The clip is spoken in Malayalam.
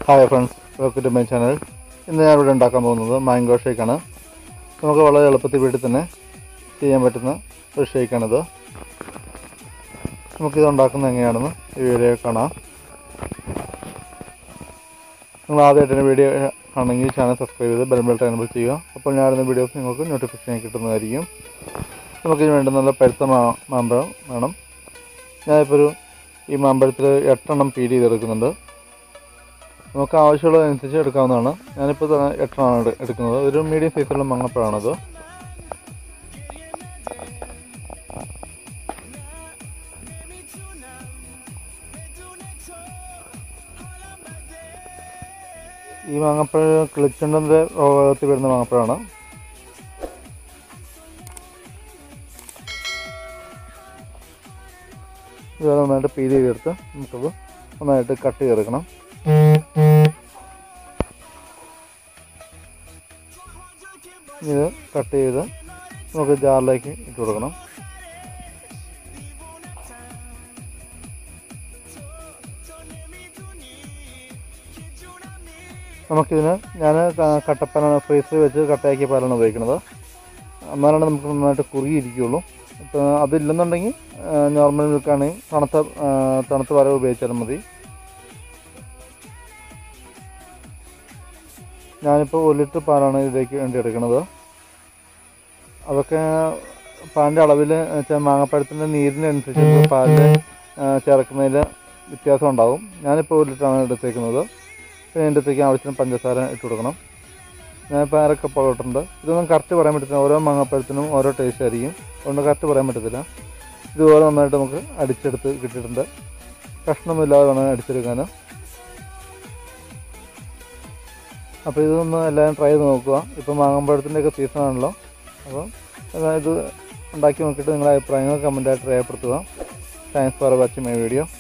hi friends welcome to my channel ഇന്ന് ഞാൻ ഇവിടെ ഉണ്ടാക്കാൻ പോകുന്നത് മാംഗോ ഷേക്കാണ് നമുക്ക് വളരെ എളുപ്പത്തിൽ വീട്ടിൽ തന്നെ ചെയ്യാൻ പറ്റുന്ന ഒരു ഷേക്കാണിത് നമുക്കിത് ഉണ്ടാക്കുന്നത് എങ്ങനെയാണെന്ന് ഈ വീഡിയോ കാണാം നിങ്ങൾ ആദ്യമായിട്ട് എൻ്റെ വീഡിയോ ആണെങ്കിൽ ചാനൽ സബ്സ്ക്രൈബ് ചെയ്ത് ബെൽ ബെൽ എനബിൾ ചെയ്യുക അപ്പോൾ ഞാനിടുന്ന വീഡിയോസ് നിങ്ങൾക്ക് നോട്ടിഫിക്കേഷൻ കിട്ടുന്നതായിരിക്കും നമുക്കിതിന് വേണ്ട നല്ല പഴുത്ത മാ മാമ്പഴം വേണം ഞാനിപ്പോൾ ഒരു ഈ മാമ്പഴത്തിൽ എട്ടെണ്ണം പീൽ ചെയ്തെടുക്കുന്നുണ്ട് നമുക്ക് ആവശ്യമുള്ളതനുസരിച്ച് എടുക്കാവുന്നതാണ് ഞാനിപ്പോൾ തന്നെ എട്ടെണ്ണമാണ് എടു- എടുക്കുന്നത് ഒരു മീഡിയം സൈസുള്ള മാങ്ങപ്പഴമാണത് ഈ മാങ്ങപ്പഴം കിളിച്ചുണ്ടൻ്റെ രോഗത്തിൽ വരുന്ന മാങ്ങപ്പഴമാണ് ഇത് നന്നായിട്ട് പീൽ ചെയ്തെടുത്ത് നമുക്കത് നന്നായിട്ട് കട്ട് ചെയ്തെടുക്കണം ഇത് കട്ട് ചെയ്ത് നമുക്ക് ജാറിലേക്ക് ഇട്ട് കൊടുക്കണം നമുക്കിതിന് ഞാൻ കട്ടപ്പാലാണ് ഫ്രീസറിൽ വെച്ച് കട്ടയാക്കിയ പാലാണ് ഉപയോഗിക്കുന്നത് എന്നാലാണ് നമുക്ക് നന്നായിട്ട് കുറുകിയിരിക്കുകയുള്ളൂ ഇപ്പോൾ അതില്ലെന്നുണ്ടെങ്കിൽ നോർമൽ മിൽക്കാണെങ്കിൽ തണുത്ത ആ, തണുത്ത പാല ഉപയോഗിച്ചാലും മതി ഞാനിപ്പോൾ ഒരു ലിറ്റർ പാലാണ് ഇതിലേക്ക് വേണ്ടി എടുക്കുന്നത് അതൊക്കെ പാലിൻ്റെ അളവിൽ വെച്ചാൽ മാങ്ങപ്പഴത്തിൻ്റെ നീരിനനുസരിച്ച് പാലിൽ ചേർക്കുന്നതിൽ വ്യത്യാസം ഉണ്ടാകും ഞാനിപ്പോൾ ഒരു ലിറ്ററാണ് എടുത്തേക്കുന്നത് പിന്നെ എൻ്റെ അടുത്തേക്ക് ആവശ്യത്തിന് പഞ്ചസാര ഇട്ട് കൊടുക്കണം ഞാനിപ്പോൾ അര കപ്പ് ഇട്ടിട്ടുണ്ട് ഇതൊന്നും കറക്റ്റ് പറയാൻ പറ്റത്തില്ല ഓരോ മാങ്ങപ്പഴത്തിനും ഓരോ ടേസ്റ്റ് ആയിരിക്കും അതുകൊണ്ട് കറക്റ്റ് പറയാൻ പറ്റത്തില്ല ഇതുപോലെ നന്നായിട്ട് നമുക്ക് അടിച്ചെടുത്ത് കിട്ടിയിട്ടുണ്ട് കഷ്ണമില്ലാതെ വേണം അടിച്ചെടുക്കാൻ അപ്പോൾ ഇതൊന്ന് എല്ലാവരും ട്രൈ ചെയ്ത് നോക്കുക ഇപ്പോൾ മാങ്ങമ്പഴത്തിൻ്റെയൊക്കെ സീസൺ ആണല്ലോ അപ്പോൾ ഇത് ഉണ്ടാക്കി നോക്കിയിട്ട് നിങ്ങളുടെ അഭിപ്രായങ്ങൾ കമൻറ്റായിട്ട് രേഖപ്പെടുത്തുക thanks for watching my video